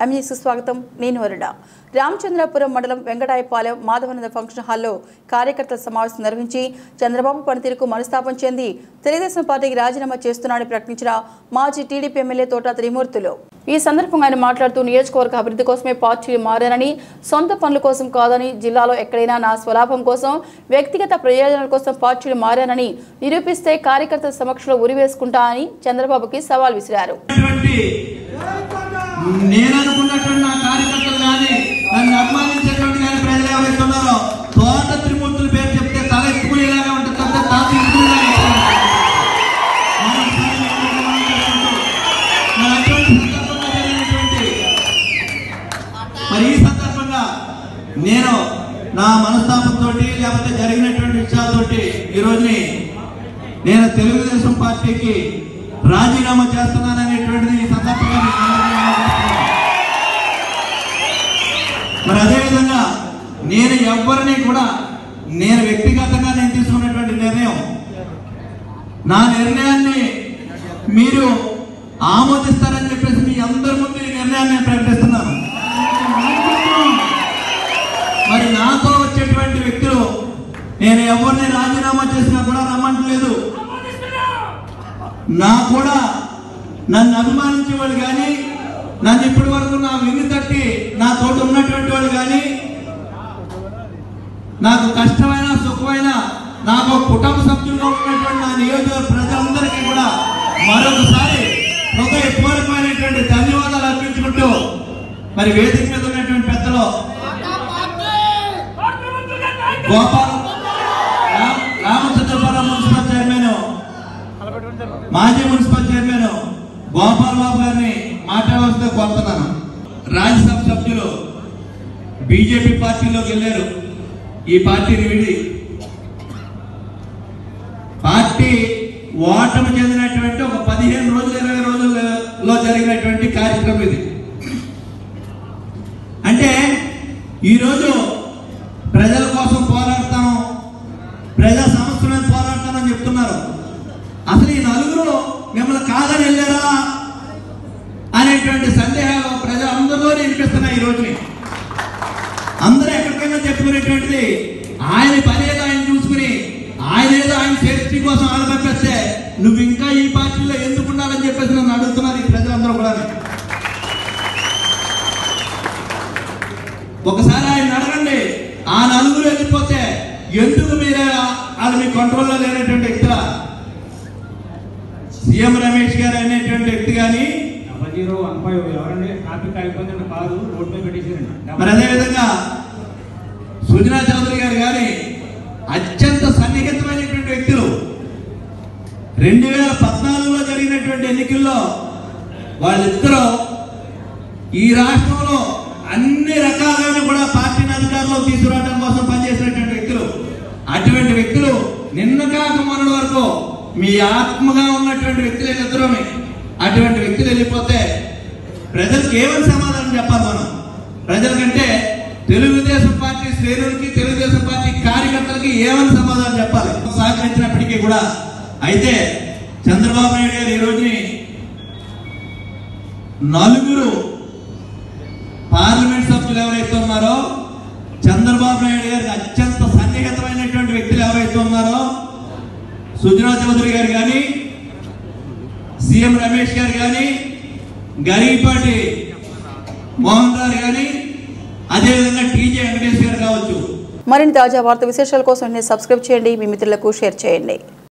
MEC స్వాగతం నేను వరుడ రామచంద్రపురం మండలం వెంకటాయపాలెం మాధవనంద ఫంక్షన్ హాల్లో కార్యకర్తల సమావేశం నిర్వహించి చంద్రబాబు పనితీరుకు మనస్తాపం చెంది తెలుగుదేశం పార్టీకి రాజీనామా చేస్తున్నాడని ప్రకటించిన మాజీ టీడీపీ ఎమ్మెల్యే తోట త్రిమూర్తులు ఈ సందర్భంగా ఆయన మాట్లాడుతూ నియోజకవర్గ అభివృద్ధి కోసమే పార్టీలు మారారని సొంత పనుల కోసం కాదని జిల్లాలో ఎక్కడైనా నా స్వలాభం కోసం వ్యక్తిగత ప్రయోజనాల కోసం పార్టీలు మారానని నిరూపిస్తే కార్యకర్తల సమక్షంలో ఉరివేసుకుంటా అని చంద్రబాబుకి సవాల్ విసిరారు ఉన్నటువంటి నేను అనుకున్నటువంటి నా కార్యకర్తలు కానీ నన్ను అభిమానించేటువంటి కానీ ప్రజలు ఎవరైతే ఉన్నారో తోట త్రిమూర్తుల పేరు చెప్తే తల ఎత్తుకునేలాగా ఉంటుంది తప్ప తాత ఎత్తుకునేలాగా ఉంటుంది. మనం మనం చేసుకుంటూ, మన అటువంటి సందర్భంగా జరిగినటువంటి మరి ఈ సందర్భంగా నేను నా మనస్తాపంతో లేకపోతే జరిగినటువంటి విషయాలతోటి ఈ రోజుని నేను తెలుగుదేశం పార్టీకి రాజీనామా చేస్తున్నాననేటువంటిది ఈ సందర్భంగా మీకు అందరికీ తెలియజేస్తున్నాను. మరి అదేవిధంగా నేను ఎవరిని కూడా నేను వ్యక్తిగతంగా నేను తీసుకున్నటువంటి నిర్ణయం నా నిర్ణయాన్ని మీరు ఆమోదిస్తారని చెప్పేసి మీ అందరి ముందు ఈ నిర్ణయాన్ని నేను ప్రకటిస్తున్నాను మరి నాతో వచ్చేటువంటి వ్యక్తులు నేను ఎవరిని రాజీనామా చేసినా కూడా రమ్మంటలేదు నా కూడా నన్ను అభిమానించే వాళ్ళు కానీ నన్ను ఇప్పటి వరకు నా వెన్ను తట్టి నా తోట ఉన్నటువంటి వాళ్ళు కానీ నాకు కష్టమైన సుఖమైన నాకు ఒక కుటుంబ సభ్యులుగా ఉన్నటువంటి నా నియోజకవర్గ ప్రజలందరికీ కూడా మరొకసారి హృదయపూర్వకమైనటువంటి ధన్యవాదాలు అర్పించుకుంటూ మరి వేదిక మీద ఉన్నటువంటి పెద్దలు గోపాల్ రామ్- రామచంద్రపురం మున్సిపల్ చైర్మన్ మాజీ మున్సిపల్ చైర్మన్ గోపాల్ బాబు గారిని మాట్లాడవలసిందిగా కోరుతున్నాను రాజ్యసభ సభ్యులు బీజేపీ పార్టీలోకి వెళ్ళారు ఈ పార్టీని విడి పార్టీ ఓటమి చెందినటువంటి ఒక పదిహేను రోజులు ఇరవై రోజుల్లో జరిగినటువంటి కార్యక్రమం ఇది అంటే ఈరోజు ప్రజల కోసం పోరాడతాను ప్రజా సమస్యల మీద పోరాడతానని చెప్తున్నారు అసలు ఈ నలుగురు మిమ్మల్ని కాదని వెళ్ళారా అనేటువంటి సందేహాలు ప్రజలందరిలో వినిపిస్తున్నాయి ఈ రోజుని అందరూ ఎక్కడికైనా చెప్పుకునేటువంటిది ఆయన పని ఏదో ఆయన చూసుకుని ఆయన ఏదో ఆయన సేఫ్టీ కోసం ఆయన పంపిస్తే నువ్వు ఇంకా ఈ పార్టీలో ఎందుకు ఉండాలని చెప్పేసి నన్ను అడుగుతున్నారు ఈ ప్రజలందరూ కూడా ఒకసారి ఆయన అడగండి ఆ నలుగురు వెళ్ళిపోతే ఎందుకు మీరు వాళ్ళు మీ కంట్రోల్లో లేనటువంటి వ్యక్తుల సీఎం రమేష్ గారు అనేటువంటి వ్యక్తి కానీ డబల్ జీరో వన్ ఫైవ్ ఎవరండి ట్రాఫిక్ అయిపోతుంటే కారు రోడ్ మీద పెట్టేసారండి మరి అదేవిధంగా సుజనా చౌదరి గారు కానీ అత్యంత సన్నిహితమైనటువంటి వ్యక్తులు రెండు వేల పద్నాలుగులో జరిగినటువంటి ఎన్నికల్లో వాళ్ళిద్దరూ ఈ రాష్ట్రంలో అన్ని రకాలైన కూడా పార్టీని అధికారంలో తీసుకురావడం కోసం పనిచేసినటువంటి వ్యక్తులు అటువంటి వ్యక్తులు నిన్న కాక మొన్నటి వరకు మీ ఆత్మగా ఉన్నటువంటి వ్యక్తులు ఇద్దరు అటువంటి వ్యక్తులు వెళ్ళిపోతే ప్రజలకు ఏమని సమాధానం చెప్పాలి మనం ప్రజలకంటే తెలుగుదేశం పార్టీ శ్రేణులకి తెలుగుదేశం పార్టీ కార్యకర్తలకి ఏమని సమాధానం చెప్పాలి సహకరించినప్పటికీ కూడా అయితే చంద్రబాబు నాయుడు గారు ఈ రోజుని నలుగురు పార్లమెంట్ సభ్యులు ఎవరైతే ఉన్నారో చంద్రబాబు నాయుడు గారికి అత్యంత సన్నిహితమైనటువంటి వ్యక్తులు ఎవరైతే ఉన్నారో సుజనా చౌదరి గారు కానీ సీఎం రమేష్ గారు కానీ గరీపాటి మోహన్ గారు కానీ అదేవిధంగా టీజే వెంకటేష్ గారు కావచ్చు మరిన్ని తాజా వార్త విశేషాల కోసం సబ్స్క్రైబ్ చేయండి మీ మిత్రులకు షేర్ చేయండి